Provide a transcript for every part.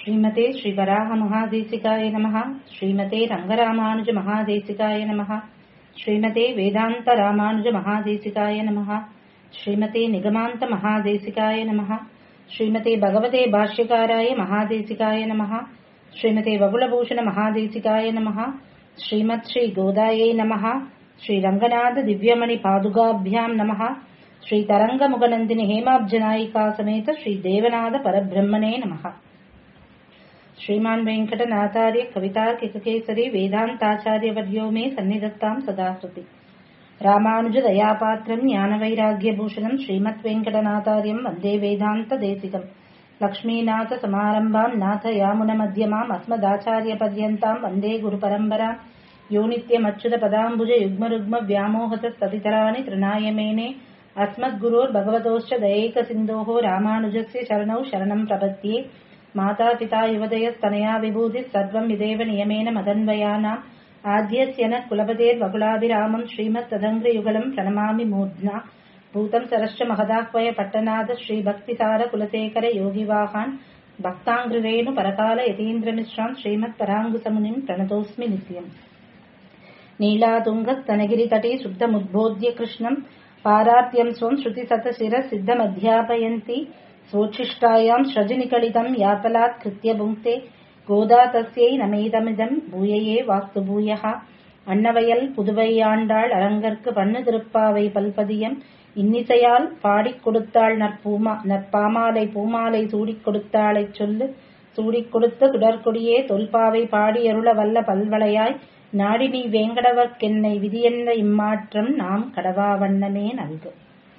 श्रीमते श्रीवराहमहादेशिकाय नमः श्रीमते रङ्गरामानुजमहादेशिकाय नमः श्रीमते वेदान्तरामानुजमहादेशिकाय नमः श्रीमते निगमान्तमहादेशिकाय नमः श्रीमते भगवते भाष्यकाराय महादेशिकाय नमः श्रीमते वकुलभूषणमहादेशिकाय नमः श्रीमत् श्रीगोदायै नमः श्रीरङ्गनाथ दिव्यमणिपादुकाभ्याम् नमः श्रीतरङ्गमुगनन्दिनि हेमाब्जनायिका समेत श्रीदेवनाथ परब्रह्मणे नमः श्रीमान् वेङ्कटनाथार्य कवितार्किककेसरी वेदान्ताचार्यवर्यो मे सन्निधत्ताम् सदा हृति रामानुजदयापात्रम् ज्ञानवैराग्यभूषणम् श्रीमद्वेङ्कटनाथार्यम् वन्दे वेदान्तदेशिकम् लक्ष्मीनाथसमारम्भाम् नाथ यामुनमध्यमाम् अस्मदाचार्यपर्यन्ताम् वन्दे गुरुपरम्पराम् यो नित्यमच्युतपदाम्बुज युग्मरुग्म व्यामोहतस्ततितराणि तृणाय मेने अस्मद्गुरोर्भगवतोश्च दयैकसिन्धोः रामानुजस्य शरणौ शरणम् प्रपद्ये माता पिता युवदयस्तनया विभूतिः सर्वम् विदेव नियमेन मदन्वयानाम् आद्यस्य न कुलपतेर्वकुलाभिरामम् श्रीमत्तदङ्ग्रयुगलम् प्रणमामि मूर्ध्ना भूतम् सरश्च महदाह्वय पट्टनाथ श्रीभक्तिसार कुलशेखर योगिवाहान् भक्ताङ्ग्रिरेणु परकाल यतीन्द्रमिश्राम् श्रीमत्पराङ्गुसमुनिम् प्रणतोऽस्मि नित्यम् नीलातुङ्गस्तनगिरितटे शुद्धमुद्बोध्य कृष्णम् पारात्यम् स्वम् श्रुतिसतशिरः सिद्धमध्यापयन्ति स्वोच्छिष्टायाम् श्रजनिकलितम् यातलात् कृत्य भुङ्क्ते கோதா தஸ்யை நமேதமிதம் பூயையே வாஸ்து பூயகா அன்னவயல் புதுவையாண்டாள் அரங்கற்கு பண்ணு திருப்பாவை பல்பதியம் இன்னிசையால் பாடிக் கொடுத்தாள் நற்பூமா நற்பாமாலை பூமாலை சூடிக் கொடுத்தாளைச் சொல்லு சூடிக் கொடுத்த சுடற்கொடியே தொல்பாவை பாடியருள வல்ல பல்வளையாய் நாடி நீ வேங்கடவர்க்கென்னை விதியென்ற இம்மாற்றம் நாம் கடவா வண்ணமே நல்கு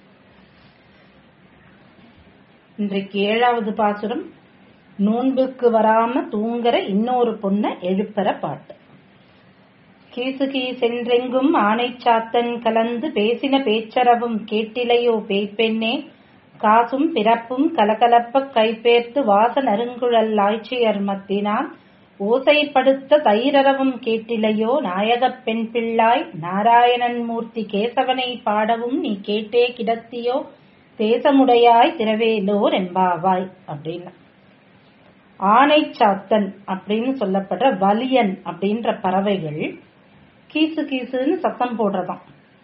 இன்றைக்கு ஏழாவது பாசுரம் நோன்புக்கு வராம தூங்குற இன்னொரு பொண்ண எழுப்பற பாட்டு கீசு கீசென்றெங்கும் ஆனை சாத்தன் கலந்து பேசின பேச்சரவும் கேட்டிலையோ பேய்ப்பெண்ணே காசும் பிறப்பும் கலகலப்ப கைப்பேர்த்து வாச நறுங்குழல் ஆய்ச்சியர் மத்தினான் ஓசைப்படுத்த தைரரவும் கேட்டிலையோ நாயகப் பெண் பிள்ளாய் நாராயணன் மூர்த்தி கேசவனை பாடவும் நீ கேட்டே கிடத்தியோ தேசமுடையாய் திரவேலோர் என்பாவாய் அப்படின்னு ஆனை சாத்தன் அப்படின்னு சொல்லப்படுற வலியன் அப்படின்ற பறவைகள் கீசு கீசுன்னு சத்தம் போடுறதாம்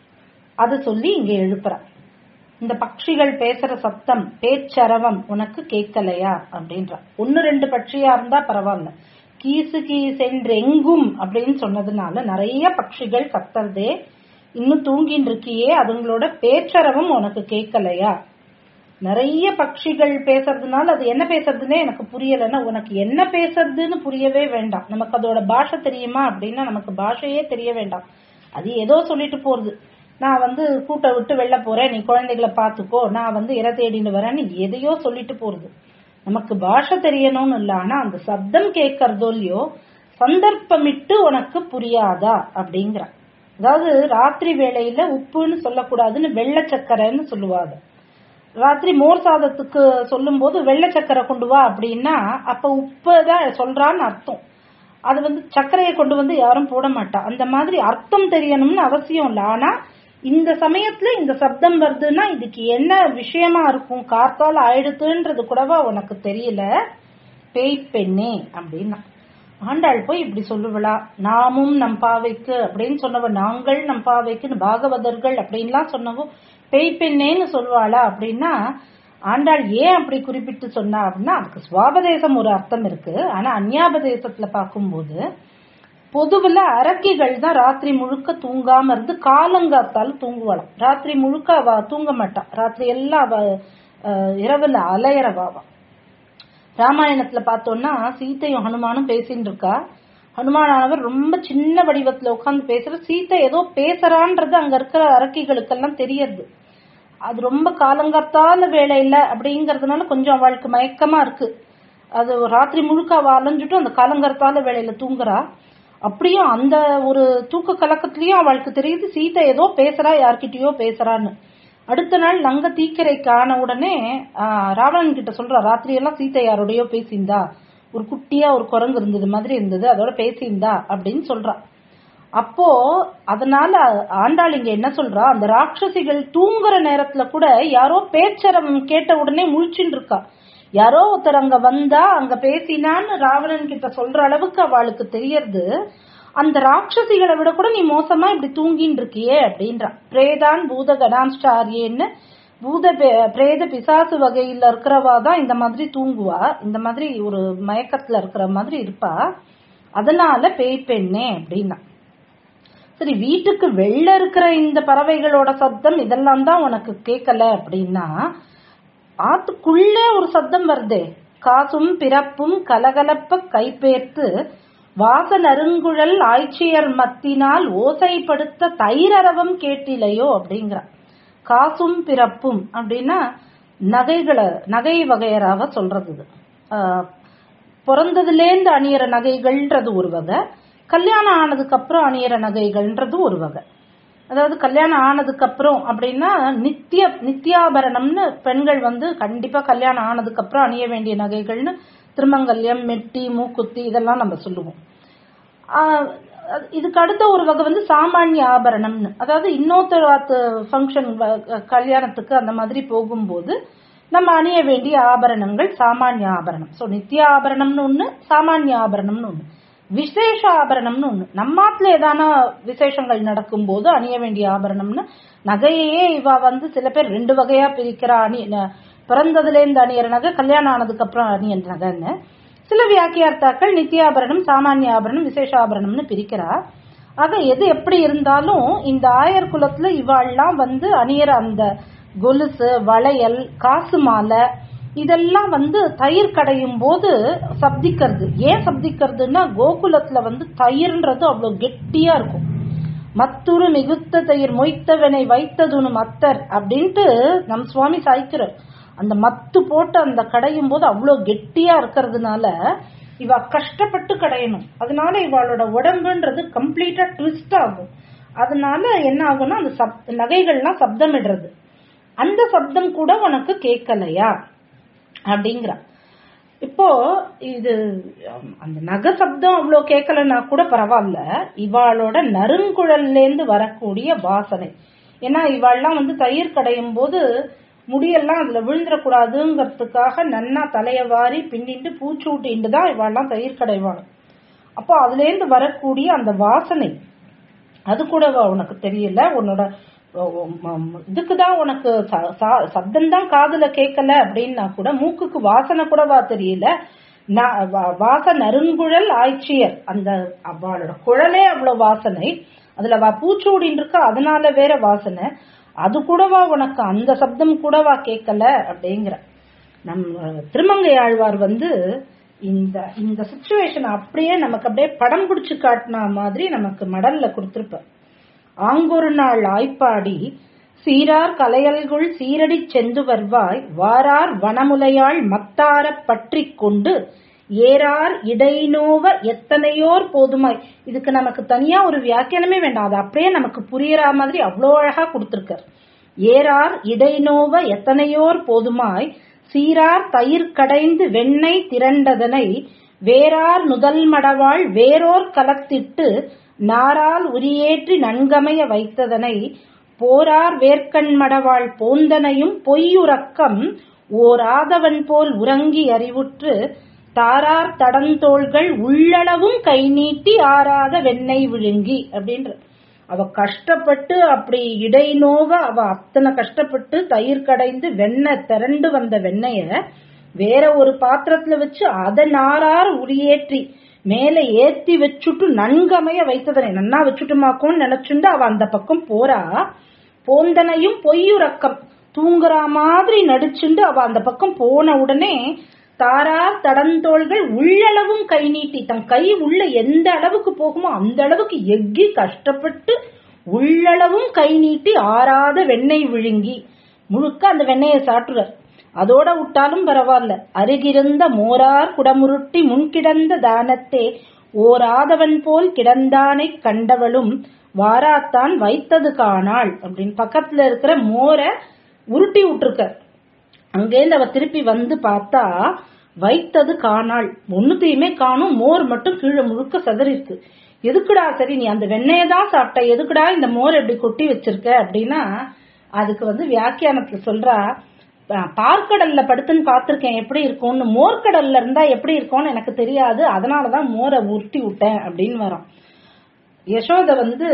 அது சொல்லி இங்க எழுப்புற இந்த பட்சிகள் பேசுற சத்தம் பேச்சரவம் உனக்கு கேட்கலையா அப்படின்ற ஒன்னு ரெண்டு பட்சியா இருந்தா பரவாயில்ல கீசு கீசென்றெங்கும் அப்படின்னு சொன்னதுனால நிறைய பட்சிகள் கத்துறதே இன்னும் தூங்கின்னு இருக்கியே அதுங்களோட பேச்சரவம் உனக்கு கேட்கலையா நிறைய பட்சிகள் பேசுறதுனால அது என்ன பேசுறதுன்னே எனக்கு புரியலன்னா உனக்கு என்ன பேசுறதுன்னு புரியவே வேண்டாம் நமக்கு அதோட பாஷை தெரியுமா அப்படின்னா நமக்கு பாஷையே தெரிய வேண்டாம் அது ஏதோ சொல்லிட்டு போறது நான் வந்து கூட்ட விட்டு வெளில போறேன் நீ குழந்தைகளை பாத்துக்கோ நான் வந்து இற தேடின்னு வரேன்னு எதையோ சொல்லிட்டு போறது நமக்கு பாஷை தெரியணும்னு இல்ல ஆனா அந்த சப்தம் கேட்கறதோ இல்லையோ சந்தர்ப்பமிட்டு உனக்கு புரியாதா அப்படிங்கிற அதாவது ராத்திரி வேளையில உப்புன்னு சொல்லக்கூடாதுன்னு வெள்ளை சக்கரைன்னு சொல்லுவாங்க ராத்திரி மோர் சாதத்துக்கு சொல்லும் போது வெள்ளை சக்கரை கொண்டு வா அப்படின்னா அப்ப உப்பதான் சொல்றான்னு அர்த்தம் அது வந்து சர்க்கரையை கொண்டு வந்து யாரும் போட மாட்டா அந்த மாதிரி அர்த்தம் தெரியணும்னு அவசியம் இல்லை ஆனா இந்த சமயத்துல இந்த சப்தம் வருதுன்னா இதுக்கு என்ன விஷயமா இருக்கும் காத்தால் ஆயிடுத்துன்றது கூடவா உனக்கு தெரியல பேய் பெண்ணே அப்படின்னா ஆண்டாள் போய் இப்படி சொல்லுவளா நாமும் நம் பாவைக்கு அப்படின்னு சொன்னவ நாங்கள் நம் பாவைக்குன்னு பாகவதர்கள் அப்படின்லாம் சொன்னவோ பேய் பெண்ணேன்னு சொல்லுவாளா அப்படின்னா ஆண்டாள் ஏன் அப்படி குறிப்பிட்டு சொன்னா அப்படின்னா அதுக்கு சுவாபதேசம் ஒரு அர்த்தம் இருக்கு ஆனா அந்யாபதேசத்துல பார்க்கும்போது பொதுவில் அரக்கிகள் தான் ராத்திரி முழுக்க தூங்காம இருந்து காலங்காத்தால் தூங்குவாளாம் ராத்திரி முழுக்க அவ தூங்க மாட்டா ராத்திரி எல்லாம் அவ இரவுல அலையறவாவா ராமாயணத்துல பார்த்தோம்னா சீத்தையும் ஹனுமானும் பேசின்னு இருக்கா ஹனுமானவர் ரொம்ப சின்ன வடிவத்துல உட்காந்து பேசுற சீத்தை ஏதோ பேசுறான்றது அங்க இருக்கிற அரக்கிகளுக்கெல்லாம் தெரியறது அது ரொம்ப காலங்காத்தால வேலை இல்லை அப்படிங்கறதுனால கொஞ்சம் அவளுக்கு மயக்கமா இருக்கு அது ராத்திரி முழுக்க அவ அலைஞ்சிட்டும் அந்த காலங்கரத்தால வேலையில தூங்குறா அப்படியும் அந்த ஒரு தூக்க கலக்கத்திலயும் அவளுக்கு தெரியுது சீதை ஏதோ பேசுறா யார்கிட்டயோ பேசுறான்னு அடுத்த நாள் லங்க தீக்கரைக்கு ஆன உடனே ராவணன் கிட்ட சொல்றா ராத்திரி எல்லாம் சீதை யாரோடயோ பேசியிருந்தா ஒரு குட்டியா ஒரு குரங்கு இருந்தது மாதிரி இருந்தது அதோட பேசியிருந்தா அப்படின்னு சொல்றா அப்போ அதனால ஆண்டாள் இங்க என்ன சொல்றா அந்த ராட்சசிகள் தூங்குற நேரத்துல கூட யாரோ பேச்சரம் கேட்ட உடனே முழிச்சுட்டு இருக்கா யாரோ ஒருத்தர் அங்க வந்தா அங்க பேசினான்னு ராவணன் கிட்ட சொல்ற அளவுக்கு அவளுக்கு தெரியறது அந்த ராட்சசிகளை விட கூட நீ மோசமா இப்படி தூங்கின்னு இருக்கியே அப்படின்றா பிரேதான் பூத கணாம்ஸ்டாரியன்னு பூத பே- பிரேத பிசாசு வகையில இருக்கிறவா தான் இந்த மாதிரி தூங்குவா இந்த மாதிரி ஒரு மயக்கத்துல இருக்கிற மாதிரி இருப்பா அதனால பேய் பெண்ணே அப்படின்னா சரி வீட்டுக்கு வெளில இருக்கிற இந்த பறவைகளோட சத்தம் இதெல்லாம் தான் உனக்கு கேட்கல அப்படின்னா ஆத்துக்குள்ளே ஒரு சத்தம் வருதே காசும் பிறப்பும் கலகலப்ப கைப்பேர்த்து வாச நறுங்குழல் ஆய்ச்சியர் மத்தினால் ஓசைப்படுத்த தைரரவம் கேட்டிலையோ அப்படிங்கிற காசும் பிறப்பும் அப்படின்னா நகைகளை நகை வகையராக சொல்றது இது ஆஹ் பிறந்ததுலேருந்து அணியிற நகைகள்ன்றது ஒரு வகை கல்யாணம் ஆனதுக்கு அப்புறம் அணியிற நகைகள்ன்றது ஒரு வகை அதாவது கல்யாணம் ஆனதுக்கு அப்புறம் அப்படின்னா நித்திய நித்தியாபரணம்னு பெண்கள் வந்து கண்டிப்பா கல்யாணம் ஆனதுக்கு அப்புறம் அணிய வேண்டிய நகைகள்னு திருமங்கல்யம் மெட்டி மூக்குத்தி இதெல்லாம் நம்ம சொல்லுவோம் ஆஹ் அது- இதுக்கு அடுத்த ஒரு வகை வந்து சாமானிய ஆபரணம்னு அதாவது இன்னொருத்தர் ஃபங்க்ஷன் கல்யாணத்துக்கு அந்த மாதிரி போகும்போது நம்ம அணிய வேண்டிய ஆபரணங்கள் சாமானிய ஆபரணம் ஸோ நித்திய ஆபரணம்னு ஒன்று சாமானிய ஆபரணம்னு ஒன்று விசேஷ ஆபரணம்னு ஒன்று நம்மாத்துல ஏதான விசேஷங்கள் நடக்கும்போது அணிய வேண்டிய ஆபரணம்னு நகையையே இவ வந்து சில பேர் ரெண்டு வகையா பிரிக்கிறா அணி ந- பிறந்ததுலேருந்து அணியிற நகை கல்யாணம் ஆனதுக்கு அப்புறம் அணிய நகைன்னு சில வியாக்கியார்த்தாக்கள் நித்தியாபரணம் சாமானிய ஆபரணம் விசேஷ ஆபரணம்னு பிரிக்கிறா ஆக எது எப்படி இருந்தாலும் இந்த ஆயர் குலத்துல இவாள்லாம் வந்து அணியற அந்த கொலுசு வளையல் காசு மாலை இதெல்லாம் வந்து தயிர் கடையும் போது சப்திக்கிறது ஏன் சப்திக்கிறதுன்னா கோகுலத்துல வந்து தயிர்ன்றது அவ்வளவு கெட்டியா இருக்கும் மத்துரு மிகுத்த தயிர் மொய்த்தவனை வைத்ததுனு மத்தர் அப்படின்ட்டு நம் சுவாமி சாய்க்கிறார் அந்த மத்து போட்டு அந்த கடையும் போது அவ்வளவு கெட்டியா இருக்கிறதுனால இவ கஷ்டப்பட்டு கடையணும் அதனால இவளோட உடம்புன்றது கம்ப்ளீட்டா ட்விஸ்ட் ஆகும் அதனால என்ன ஆகும்னா அந்த சப் நகைகள்லாம் சப்தமிடுறது அந்த சப்தம் கூட உனக்கு கேட்கலையா அப்படிங்கிறா இப்போ இது அம், அந்த நகை சப்தம் அவ்வளோ கேட்கலன்னா கூட பரவாயில்ல இவாளோட நறுங்குழல்ல இருந்து வரக்கூடிய வாசனை ஏன்னா இவாள்லாம் வந்து தயிர் கடையும் போது முடியெல்லாம் அதுல விழுந்துடக்கூடாதுங்கிறதுக்காக நன்னா தலைய வாரி பின்னிட்டு பூச்சூட்டிட்டு தான் இவாள்லாம் தயிர் கடைவாங்க அப்போ அதுல இருந்து வரக்கூடிய அந்த வாசனை அது கூட உனக்கு தெரியல உன்னோட இதுக்கு தான் உனக்கு சப்தம் தான் காதுல கேட்கல அப்படின்னா கூட மூக்குக்கு வாசனை கூடவா தெரியல நா- வா- வாச நறுங்குழல் ஆய்ச்சியர் அந்த அவளோட குழலே அவ்வளவு வாசனை அதுல வா பூச்சூடின்னு இருக்கா அதனால வேற வாசனை அது கூடவா உனக்கு அந்த சப்தம் கூடவா கேட்கல அப்படிங்கிற நம்ம திருமங்கை ஆழ்வார் வந்து இந்த இந்த சுச்சுவேஷன் அப்படியே நமக்கு அப்படியே படம் பிடிச்சு காட்டின மாதிரி நமக்கு மடல்ல கொடுத்திருப்பார் ஆங்கொரு நாள் ஆய்ப்பாடி சீரார் கலையல்குள் சீரடி சென்று வருவாய் வாரார் வனமுலையாள் மத்தாரப் பற்றிக் கொண்டு ஏறார் இடைநோவ எத்தனையோர் போதுமாய் இதுக்கு நமக்கு தனியா ஒரு வியாக்கியானமே வேண்டாம் அது அப்படியே நமக்கு புரியற மாதிரி அவ்வளோ அழகா கொடுத்திருக்கார் ஏறார் இடைநோவ எத்தனையோர் போதுமாய் சீரார் தயிர் கடைந்து வெண்ணெய் திரண்டதனை வேறார் நுதல் மடவாள் வேறோர் கலத்திட்டு நாரால் உரியேற்றி நன்கமைய வைத்ததனை போரார் வேர்க்கண் மடவாள் போந்தனையும் பொய்யுறக்கம் ஓராதவன் போல் உறங்கி அறிவுற்று தாரார் தடந்தோள்கள் உள்ளளவும் கை நீட்டி ஆறாத வெண்ணெய் விழுங்கி அப்படின்ற அவ கஷ்டப்பட்டு அப்படி இடைநோவ அவ அத்தனை கஷ்டப்பட்டு தயிர் கடைந்து வெண்ணெய் திரண்டு வந்த வெண்ணெய வேற ஒரு பாத்திரத்துல வச்சு அதை நாரார் உரியேற்றி மேல ஏத்தி வச்சுட்டு நன்கமைய வைத்ததனை நன்னா வச்சுட்டுமாக்கோன்னு நினைச்சுண்டு அவ அந்த பக்கம் போறா போந்தனையும் பொய்யுறக்கம் தூங்குற மாதிரி நடிச்சுண்டு அவ அந்த பக்கம் போன உடனே தாரார் தடந்தோள்கள் உள்ளளவும் கை நீட்டி தன் கை உள்ள எந்த அளவுக்கு போகுமோ அந்த அளவுக்கு எக்கி கஷ்டப்பட்டு உள்ளளவும் கை நீட்டி ஆறாத வெண்ணெய் விழுங்கி முழுக்க அந்த வெண்ணெயை சாட்டுறார் அதோட விட்டாலும் பரவாயில்ல அருகிருந்த மோரார் குடமுருட்டி முன்கிடந்த தானத்தே ஓராதவன் போல் கிடந்தானை கண்டவளும் வாராத்தான் வைத்தது காணாள் அப்படின்னு பக்கத்துல இருக்கிற மோரை உருட்டி விட்டுருக்க அங்கேருந்து அவ திருப்பி வந்து பார்த்தா வைத்தது காணாள் ஒண்ணுத்தையுமே காணும் மோர் மட்டும் கீழே முழுக்க சதறிருக்கு எதுக்குடா சரி நீ அந்த வெண்ணெயை தான் சாப்பிட்ட எதுக்குடா இந்த மோர் எப்படி கொட்டி வச்சிருக்க அப்படின்னா அதுக்கு வந்து வியாக்கியானத்துல சொல்றா பா- பார்க்கடல்ல படுத்துன்னு பார்த்திருக்கேன் எப்படி இருக்கும்னு மோர்க்கடல்ல இருந்தா எப்படி இருக்கும்னு எனக்கு தெரியாது அதனாலதான் மோரை உருட்டி விட்டேன் அப்படின்னு வரோம் யசோத வந்து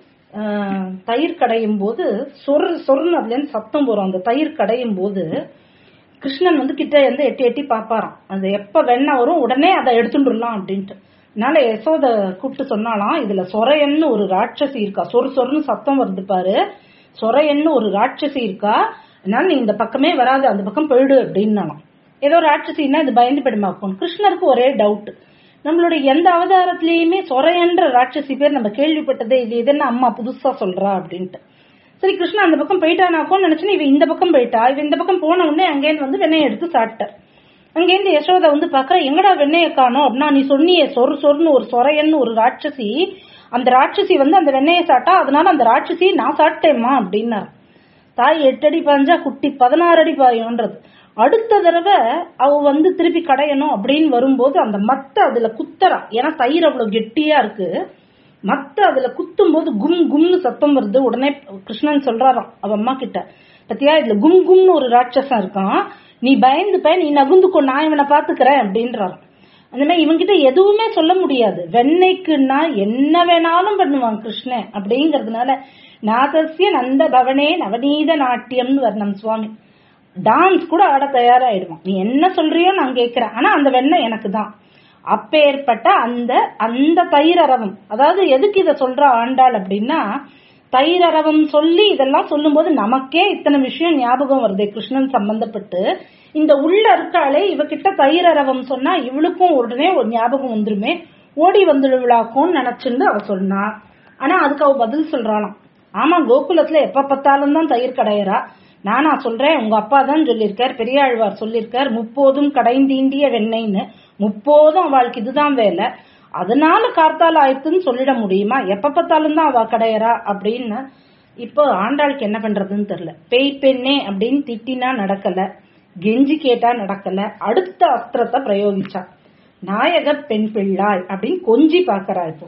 ஆஹ், தயிர் கடையும் போது சொர் சொர்னு அதுல இருந்து சத்தம் வரும் அந்த தயிர் கடையும் போது கிருஷ்ணன் வந்து கிட்ட இருந்து எட்டி எட்டி பாப்பாராம் அது எப்ப வெண்ணெய் வரும் உடனே அதை எடுத்துட்டுலாம் அப்படின்ட்டு அதனால யசோத கூப்பிட்டு சொன்னாலாம் இதுல சொரையன்னு ஒரு ராட்சசி இருக்கா சொரு சொருன்னு சத்தம் வருது பாரு சொரையன்னு ஒரு ராட்சசி இருக்கா அதனால நீ இந்த பக்கமே வராது அந்த பக்கம் போயிடு அப்படின்னாலாம் ஏதோ ராட்சசின்னா இது பயந்து போயிடுமாக்கும் கிருஷ்ணருக்கு ஒரே டவுட் நம்மளுடைய எந்த அவதாரத்திலயுமே சொரையன்ற ராட்சசி பேர் நம்ம கேள்விப்பட்டதே இது இது என்ன அம்மா புதுசா சொல்றா அப்படின்ட்டு சரி கிருஷ்ணா அந்த பக்கம் போயிட்டானாக்கோன்னு நினைச்சுன்னு இவ இந்த பக்கம் போயிட்டா இவ இந்த பக்கம் போன உடனே அங்கேருந்து வந்து வெண்ணெய் எடுத்து சாப்பிட்டார் அங்கேருந்து யசோதா வந்து பாக்குற எங்கடா வெண்ணெய காணோம் அப்படின்னா நீ சொன்னியே சொரு சொருன்னு ஒரு சொரையன்னு ஒரு ராட்சசி அந்த ராட்சசி வந்து அந்த வெண்ணெயை சாப்பிட்டா அதனால அந்த ராட்சசி நான் சாப்பிட்டேம்மா அப்படின்னார் தாய் எட்டு அடி பாஞ்சா குட்டி பதினாறு அடி பாயும்ன்றது அடுத்த தடவை அவ வந்து திருப்பி கடையணும் அப்படின்னு வரும்போது அந்த மத்தை அதுல குத்தறா ஏன்னா தயிர் அவ்வளவு கெட்டியா இருக்கு மத்த அதுல குத்தும் போது கும் கும்னு சத்தம் வருது உடனே கிருஷ்ணன் சொல்றாராம் அவ அம்மா கிட்ட பத்தியா இதுல கும் கும்னு ஒரு ராட்சசம் இருக்கான் நீ பயந்துப்ப நீ நகுந்துக்கோ நான் இவனை பாத்துக்கிறேன் அப்படின்றாராம் அந்த மாதிரி இவன்கிட்ட எதுவுமே சொல்ல முடியாது வெண்ணெய்க்குன்னா என்ன வேணாலும் பண்ணுவான் கிருஷ்ணன் அப்படிங்கறதுனால நாதஸ்ய நந்த பவனே நவநீத நாட்டியம்னு வர்ணம் சுவாமி டான்ஸ் கூட ஆட தயாராயிடுவான் நீ என்ன சொல்றியோ நான் கேட்கிறேன் ஆனா அந்த வெண்ணெய் எனக்கு தான் அப்பேற்பட்ட அந்த அந்த தயிரரவம் அதாவது எதுக்கு இத சொல்ற ஆண்டாள் அப்படின்னா தயிரரவம் சொல்லி இதெல்லாம் சொல்லும்போது நமக்கே இத்தனை விஷயம் ஞாபகம் வருது கிருஷ்ணன் சம்பந்தப்பட்டு இந்த உள்ள இருக்காளே இவகிட்ட தயிரரவம் சொன்னா இவளுக்கும் உடனே ஒரு ஞாபகம் வந்துருமே ஓடி வந்துடுவிழாக்கும்னு நினைச்சிருந்து அவ சொன்னா ஆனா அதுக்கு அவ பதில் சொல்றாளாம் ஆமா கோகுலத்துல எப்ப பார்த்தாலும் தான் தயிர் கடையறா நானா சொல்றேன் உங்க அப்பா தான் சொல்லியிருக்கார் பெரியாழ்வார் சொல்லியிருக்கார் முப்போதும் கடைந்தீண்டிய வெண்ணெய்ன்னு முப்போதும் அவளுக்கு இதுதான் வேலை அதனால கார்த்தால ஆயிடுத்துன்னு சொல்லிட முடியுமா எப்ப பார்த்தாலும் தான் அவ கடையறா அப்படின்னு இப்போ ஆண்டாளுக்கு என்ன பண்றதுன்னு தெரியல பேய் பெண்ணே அப்படின்னு திட்டினா நடக்கல கெஞ்சி கேட்டா நடக்கல அடுத்த அஸ்திரத்தை பிரயோகிச்சா நாயக பெண் பிள்ளாய் அப்படின்னு கொஞ்சி பாக்கறா இப்போ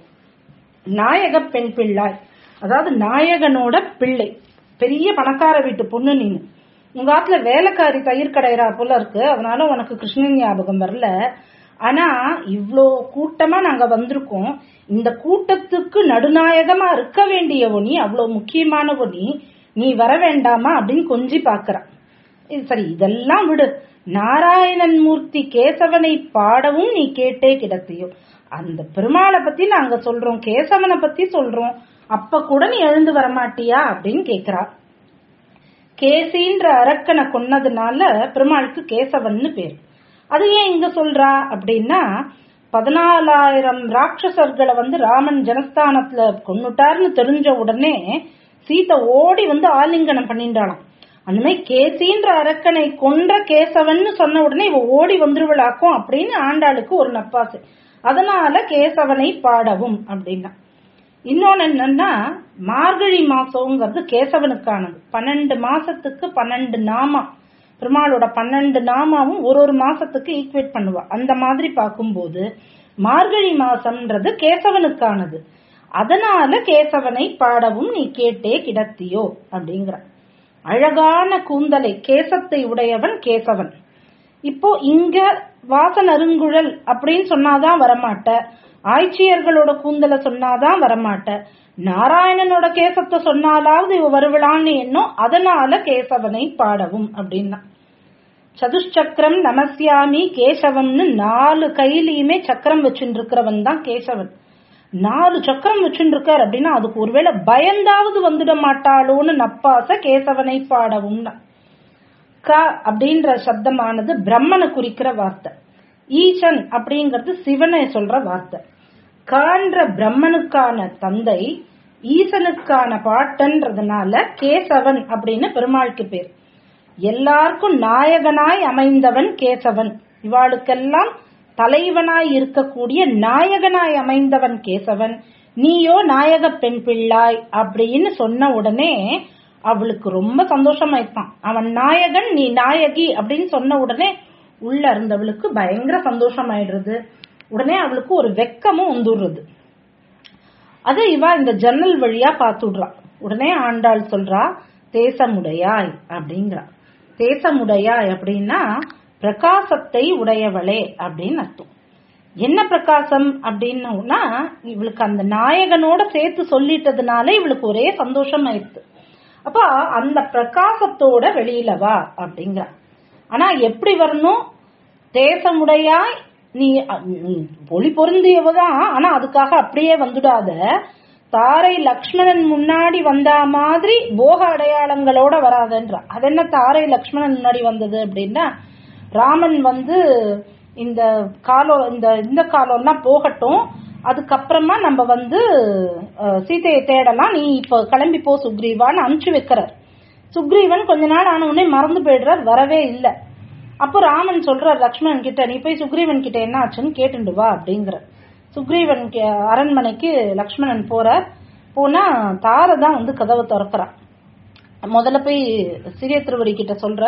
நாயக பெண் பிள்ளாய் அதாவது நாயகனோட பிள்ளை பெரிய பணக்கார வீட்டு பொண்ணு நீனு உங்க ஆத்துல வேலைக்காரி தயிர் கடையறா போல இருக்கு அதனால உனக்கு கிருஷ்ணன் ஞாபகம் வரல ஆனா இவ்ளோ கூட்டமா நாங்க வந்திருக்கோம் இந்த கூட்டத்துக்கு நடுநாயகமா இருக்க வேண்டியவ நீ அவ்வளவு முக்கியமானவ நீ நீ வர வேண்டாமா அப்படின்னு கொஞ்சி பாக்குறா இது சரி இதெல்லாம் விடு நாராயணன் மூர்த்தி கேசவனை பாடவும் நீ கேட்டே கிடத்தியோ அந்த பெருமாளை பத்தி நாங்க சொல்றோம் கேசவனை பத்தி சொல்றோம் அப்ப கூட நீ எழுந்து வரமாட்டியா அப்படின்னு கேக்குறா கேசின்ற அரக்கனை கொன்னதுனால பெருமாளுக்கு கேசவன்னு பேர் அது ஏன் இங்க சொல்றா அப்படின்னா பதினாலாயிரம் ராட்சசர்களை வந்து ராமன் ஜனஸ்தானத்துல கொன்னுட்டாருன்னு தெரிஞ்ச உடனே சீதை ஓடி வந்து ஆலிங்கனம் பண்ணிண்டாளாம் அந்த மாதிரி கேசின்ற அரக்கனை கொன்ற கேசவன்னு சொன்ன உடனே இவ ஓடி வந்துருவளாக்கும் அப்படின்னு ஆண்டாளுக்கு ஒரு நப்பாசு அதனால கேசவனை பாடவும் அப்படின்னா இன்னொன்னு என்னன்னா மார்கழி மாசம்ங்கிறது கேசவனுக்கானது பன்னெண்டு மாசத்துக்கு பன்னெண்டு நாமா பெருமாளோட பன்னெண்டு நாமாவும் ஒரு ஒரு மாசத்துக்கு ஈக்குவேட் பண்ணுவா அந்த மாதிரி பார்க்கும்போது மார்கழி மாசம்ன்றது கேசவனுக்கானது அதனால கேசவனை பாடவும் நீ கேட்டே கிடத்தியோ அப்படிங்கிற அழகான கூந்தலை கேசத்தை உடையவன் கேசவன் இப்போ இங்க வாசன் அருங்குழல் அப்படின்னு சொன்னாதான் வரமாட்ட ஆய்ச்சியர்களோட கூந்தலை சொன்னாதான் வரமாட்ட நாராயணனோட கேசத்தை சொன்னாலாவது இவ வருவலான்னு எண்ணம் அதனால கேசவனை பாடவும் அப்படின்னா சதுஷ்சக்கரம் நமஸ்யாமி கேசவம்னு நாலு கையிலயுமே சக்கரம் வச்சுட்டு இருக்கிறவன் தான் கேசவன் நாலு சக்கரம் வச்சுட்டு இருக்கார் அப்படின்னா அதுக்கு ஒருவேளை பயந்தாவது வந்துட மாட்டாளோன்னு நப்பாச கேசவனை பாடவும்னா க அப்படின்ற சப்தமானது பிரம்மனை குறிக்கிற வார்த்தை ஈசன் அப்படிங்கிறது சிவனை சொல்ற வார்த்தை கான்ற பிரம்மனுக்கான தந்தை ஈசனுக்கான பாட்டன்றதுனால கேசவன் அப்படின்னு பெருமாளுக்கு பேர் எல்லாருக்கும் நாயகனாய் அமைந்தவன் கேசவன் இவாளுக்கெல்லாம் தலைவனாய் இருக்கக்கூடிய நாயகனாய் அமைந்தவன் கேசவன் நீயோ நாயக பெண் பிள்ளாய் அப்படின்னு சொன்ன உடனே அவளுக்கு ரொம்ப சந்தோஷமாயிட்டான் அவன் நாயகன் நீ நாயகி அப்படின்னு சொன்ன உடனே உள்ள இருந்தவளுக்கு பயங்கர சந்தோஷமாயிடுறது உடனே அவளுக்கு ஒரு வெக்கமும் வந்துடுறது அது இவ இந்த ஜன்னல் வழியா பாத்துடுறா உடனே ஆண்டாள் சொல்றா தேசமுடையாய் அப்படிங்கிறா தேசமுடையாய் அப்படின்னா பிரகாசத்தை உடையவளே அப்படின்னு அர்த்தம் என்ன பிரகாசம் அப்படின்னா இவளுக்கு அந்த நாயகனோட சேர்த்து சொல்லிட்டதுனால இவளுக்கு ஒரே சந்தோஷம் ஆயிடுது அப்ப அந்த பிரகாசத்தோட வெளியில வா அப்படிங்கிற ஆனா எப்படி வரணும் தேசமுடையாய் நீ நீ ஒளி பொருந்தியவதான் ஆனா அதுக்காக அப்படியே வந்துடாத தாரை லக்ஷ்மணன் முன்னாடி வந்தா மாதிரி போக அடையாளங்களோட வராதன்ற அது என்ன தாரை லக்ஷ்மணன் முன்னாடி வந்தது அப்படின்னா ராமன் வந்து இந்த காலம் இந்த இந்த காலம்லாம் போகட்டும் அதுக்கப்புறமா நம்ம வந்து சீதையை தேடலாம் நீ இப்ப கிளம்பி போ சுக்ரீவான்னு அனுப்பிச்சு வைக்கிறார் சுக்ரீவன் கொஞ்ச நாள் ஆன உடனே மறந்து போயிடுறார் வரவே இல்லை அப்போ ராமன் சொல்றார் லக்ஷ்மணன் கிட்ட நீ போய் சுக்ரீவன் கிட்ட என்ன ஆச்சுன்னு கேட்டுண்டு வா அப்படிங்கிற சுக்ரீவன் அரண்மனைக்கு லக்ஷ்மணன் போறார் போனா தாரை தான் வந்து கதவை திறக்கிறான் முதல்ல போய் சிறிய திருவடி கிட்ட சொல்ற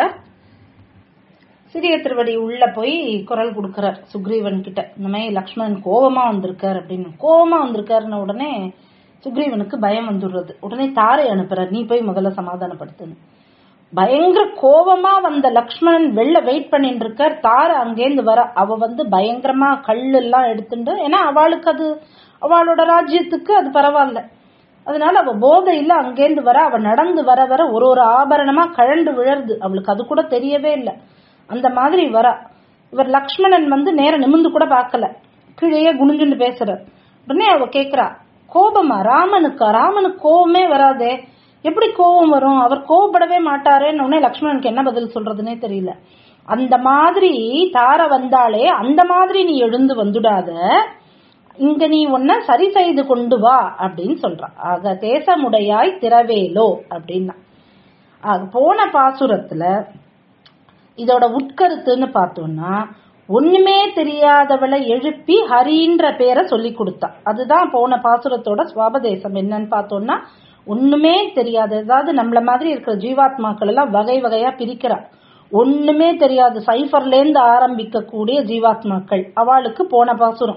சிறிய திருவடி உள்ள போய் குரல் கொடுக்கிறார் சுக்ரீவன் கிட்ட இந்த மாதிரி லக்ஷ்மணன் கோபமா வந்திருக்கார் அப்படின்னு கோபமா வந்திருக்காருன்னு உடனே சுக்ரீவனுக்கு பயம் வந்துடுறது உடனே தாரை அனுப்புறார் நீ போய் முதல்ல சமாதானப்படுத்துன்னு பயங்கர கோபமா வந்த லக்ஷ்மணன் வெளில வெயிட் பண்ணிட்டு இருக்கார் தார அங்கேருந்து வர அவ வந்து பயங்கரமா கல் எல்லாம் எடுத்துட்டு ஏன்னா அவளுக்கு அது அவளோட ராஜ்யத்துக்கு அது பரவாயில்ல அதனால அவ போதையில அங்கேருந்து வர அவ நடந்து வர வர ஒரு ஒரு ஆபரணமா கழண்டு விழருது அவளுக்கு அது கூட தெரியவே இல்லை அந்த மாதிரி வர இவர் லக்ஷ்மணன் வந்து நேரம் நிமிந்து கூட பார்க்கல கீழேயே குனிஞ்சுன்னு பேசுறார் உடனே அவ கேக்குறா கோபமா ராமனுக்கா ராமனுக்கு கோபமே வராதே எப்படி கோபம் வரும் அவர் கோபப்படவே மாட்டாரேன்னு உடனே லக்ஷ்மணனுக்கு என்ன பதில் சொல்றதுன்னே தெரியல அந்த மாதிரி தார வந்தாலே அந்த மாதிரி நீ எழுந்து வந்துடாத இங்க நீ உன்ன சரி செய்து கொண்டு வா அப்படின்னு சொல்றான் ஆக தேசமுடையாய் திரவேலோ அப்படின்னா போன பாசுரத்துல இதோட உட்கருத்துன்னு பார்த்தோம்னா ஒண்ணுமே தெரியாதவளை எழுப்பி ஹரின்ற பேரை சொல்லி கொடுத்தா அதுதான் போன பாசுரத்தோட சுவாபதேசம் என்னன்னு பார்த்தோம்னா ஒண்ணுமே தெரியாது அதாவது நம்மள மாதிரி இருக்கிற ஜீவாத்மாக்கள் எல்லாம் வகை வகையா பிரிக்கிறா ஒண்ணுமே தெரியாது சைஃபர்ல இருந்து ஆரம்பிக்கக்கூடிய ஜீவாத்மாக்கள் அவளுக்கு போன பாசுரம்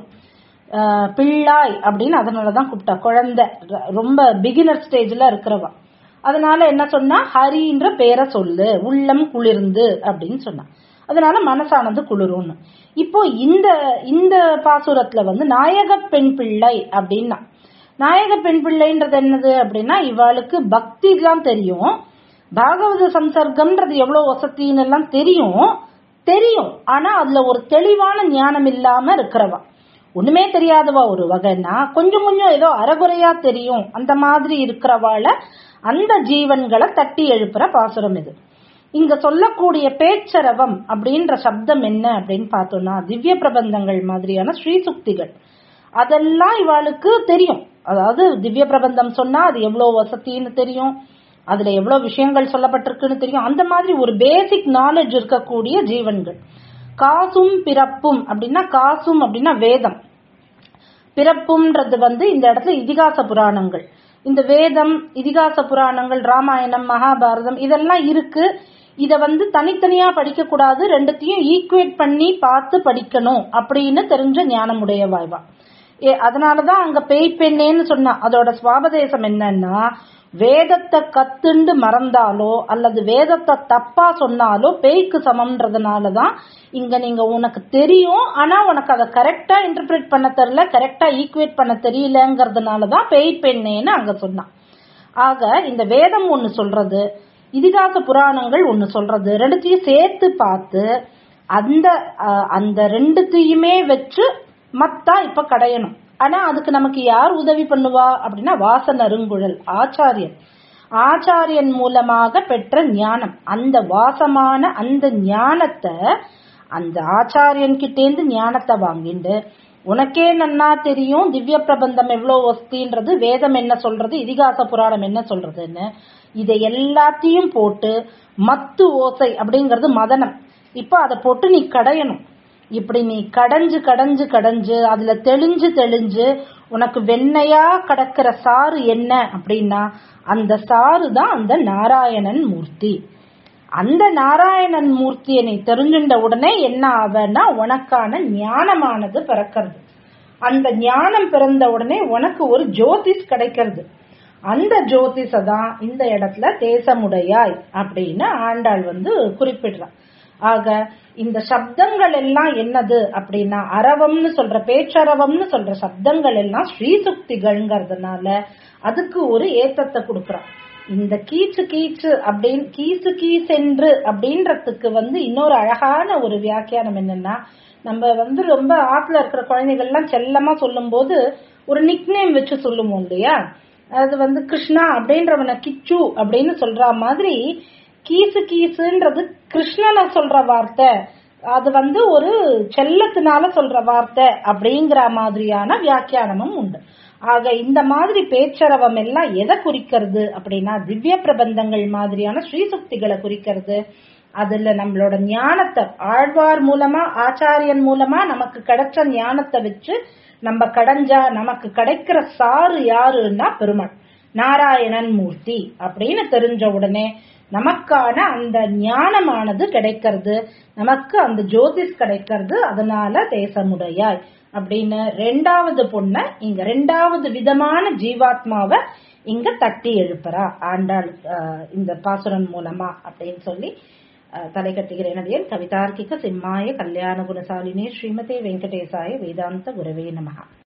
பிள்ளாய் அப்படின்னு அதனாலதான் கூப்பிட்டா குழந்தை ரொம்ப பிகினர் ஸ்டேஜ்ல இருக்கிறவா அதனால என்ன சொன்னா ஹரின்ற பேரை சொல்லு உள்ளம் குளிர்ந்து அப்படின்னு சொன்னா அதனால மனசானது குளிரும்னு இப்போ இந்த இந்த பாசுரத்துல வந்து நாயக பெண் பிள்ளை அப்படின்னா நாயக பெண் பிள்ளைன்றது என்னது அப்படின்னா இவாளுக்கு பக்தி எல்லாம் தெரியும் பாகவத சம்சர்க்கம்ன்றது எவ்வளவு வசத்தின்னு எல்லாம் தெரியும் தெரியும் ஆனா அதுல ஒரு தெளிவான ஞானம் இல்லாம இருக்கிறவா ஒண்ணுமே தெரியாதவா ஒரு வகைன்னா கொஞ்சம் கொஞ்சம் ஏதோ அறகுறையா தெரியும் அந்த மாதிரி இருக்கிறவாள அந்த ஜீவன்களை தட்டி எழுப்புற பாசுரம் இது இங்க சொல்லக்கூடிய பேச்சரவம் அப்படின்ற சப்தம் என்ன அப்படின்னு பார்த்தோம்னா திவ்ய பிரபந்தங்கள் மாதிரியான ஸ்ரீசுக்திகள் அதெல்லாம் இவாளுக்கு தெரியும் அதாவது திவ்ய பிரபந்தம் சொன்னா அது எவ்வளவு வசத்தின்னு தெரியும் அதுல எவ்வளவு விஷயங்கள் சொல்லப்பட்டிருக்குன்னு தெரியும் அந்த மாதிரி ஒரு பேசிக் நாலேஜ் இருக்கக்கூடிய ஜீவன்கள் காசும் பிறப்பும் அப்படின்னா காசும் அப்படின்னா வேதம் பிறப்பும்ன்றது வந்து இந்த இடத்துல இதிகாச புராணங்கள் இந்த வேதம் இதிகாச புராணங்கள் ராமாயணம் மகாபாரதம் இதெல்லாம் இருக்கு இத வந்து தனித்தனியா படிக்க கூடாது ரெண்டுத்தையும் ஈக்குவேட் பண்ணி பார்த்து படிக்கணும் அப்படின்னு தெரிஞ்ச ஞானம் உடைய வாய்வா ஏ அதனாலதான் அங்க பேய் பெண்ணேன்னு சொன்னா அதோட சுவாபதேசம் என்னன்னா வேதத்தை கத்துண்டு மறந்தாலோ அல்லது வேதத்தை தப்பா சொன்னாலோ பேய்க்கு சமம்ன்றதுனாலதான் இங்க நீங்க உனக்கு தெரியும் ஆனா உனக்கு அதை கரெக்டா இன்டர்பிரேட் பண்ண தெரியல கரெக்டா ஈக்குவேட் பண்ண தெரியலங்கிறதுனாலதான் பேய் பெண்ணேன்னு அங்க சொன்னான் ஆக இந்த வேதம் ஒண்ணு சொல்றது இதிகாச புராணங்கள் ஒண்ணு சொல்றது ரெண்டுத்தையும் சேர்த்து பார்த்து அந்த அந்த ரெண்டுத்தையுமே வச்சு மத்தா இப்ப கடையணும் ஆனா அதுக்கு நமக்கு யார் உதவி பண்ணுவா அப்படின்னா வாசன் அருங்குழல் ஆச்சாரியன் ஆச்சாரியன் மூலமாக பெற்ற ஞானம் அந்த வாசமான அந்த ஞானத்தை அந்த ஆச்சாரியன் கிட்டேந்து ஞானத்தை வாங்கிண்டு உனக்கே நன்னா தெரியும் திவ்ய பிரபந்தம் எவ்வளவு வஸ்தின்றது வேதம் என்ன சொல்றது இதிகாச புராணம் என்ன சொல்றதுன்னு இதை எல்லாத்தையும் போட்டு மத்து ஓசை அப்படிங்கறது மதனம் இப்ப அதை போட்டு நீ கடையணும் இப்படி நீ கடைஞ்சு கடைஞ்சு கடைஞ்சு அதுல தெளிஞ்சு தெளிஞ்சு உனக்கு வெண்ணையா கடக்கிற சாறு என்ன அப்படின்னா அந்த சாறு தான் அந்த நாராயணன் மூர்த்தி அந்த நாராயணன் மூர்த்தியை நீ தெரிஞ்சுட்ட உடனே என்ன ஆவன்னா உனக்கான ஞானமானது பிறக்கிறது அந்த ஞானம் பிறந்த உடனே உனக்கு ஒரு ஜோதிஷ் கிடைக்கிறது அந்த ஜோதிஷ தான் இந்த இடத்துல தேசமுடையாய் அப்படின்னு ஆண்டாள் வந்து குறிப்பிடுறான் ஆக இந்த சப்தங்கள் எல்லாம் என்னது அப்படின்னா அரவம்னு சொல்ற பேச்சரவம்னு சொல்ற சப்தங்கள் எல்லாம் ஸ்ரீசுக்திகள்ங்கிறதுனால அதுக்கு ஒரு ஏத்தத்தை கொடுக்கறான் இந்த கீச்சு கீச்சு அப்படின்னு கீசு கீசென்று அப்படின்றதுக்கு வந்து இன்னொரு அழகான ஒரு வியாக்கியானம் என்னன்னா நம்ம வந்து ரொம்ப ஆத்துல இருக்கிற குழந்தைகள்லாம் செல்லமா சொல்லும் போது ஒரு நிக்நேம் வச்சு சொல்லுவோம் இல்லையா அது வந்து கிருஷ்ணா அப்படின்றவனை கிச்சு அப்படின்னு சொல்ற மாதிரி கீசு கீசுன்றது கிருஷ்ணனை சொல்ற வார்த்தை அது வந்து ஒரு செல்லத்தினால சொல்ற வார்த்தை அப்படிங்கிற மாதிரியான வியாக்கியானமும் உண்டு ஆக இந்த மாதிரி பேச்சரவம் எல்லாம் எதை குறிக்கிறது அப்படின்னா திவ்ய பிரபந்தங்கள் மாதிரியான ஸ்ரீசுக்திகளை குறிக்கிறது அதுல நம்மளோட ஞானத்தை ஆழ்வார் மூலமா ஆச்சாரியன் மூலமா நமக்கு கிடைச்ச ஞானத்தை வச்சு நம்ம கடைஞ்சா நமக்கு கிடைக்கிற சாறு யாருன்னா பெருமாள் நாராயணன் மூர்த்தி அப்படின்னு தெரிஞ்ச உடனே நமக்கான அந்த ஞானமானது கிடைக்கிறது நமக்கு அந்த ஜோதிஷ் கிடைக்கிறது அதனால தேசமுடையாய் அப்படின்னு ரெண்டாவது பொண்ண இங்க ரெண்டாவது விதமான ஜீவாத்மாவை இங்க தட்டி எழுப்புறா ஆண்டாள் அஹ், இந்த பாசுரன் மூலமா அப்படின்னு சொல்லி அஹ், தலை கட்டுகிறேன் அடியேன் கவிதார்க்கிக சிம்மாய கல்யாண குணசாலினே ஸ்ரீமதே வெங்கடேசாய வேதாந்த குரவே நமஹா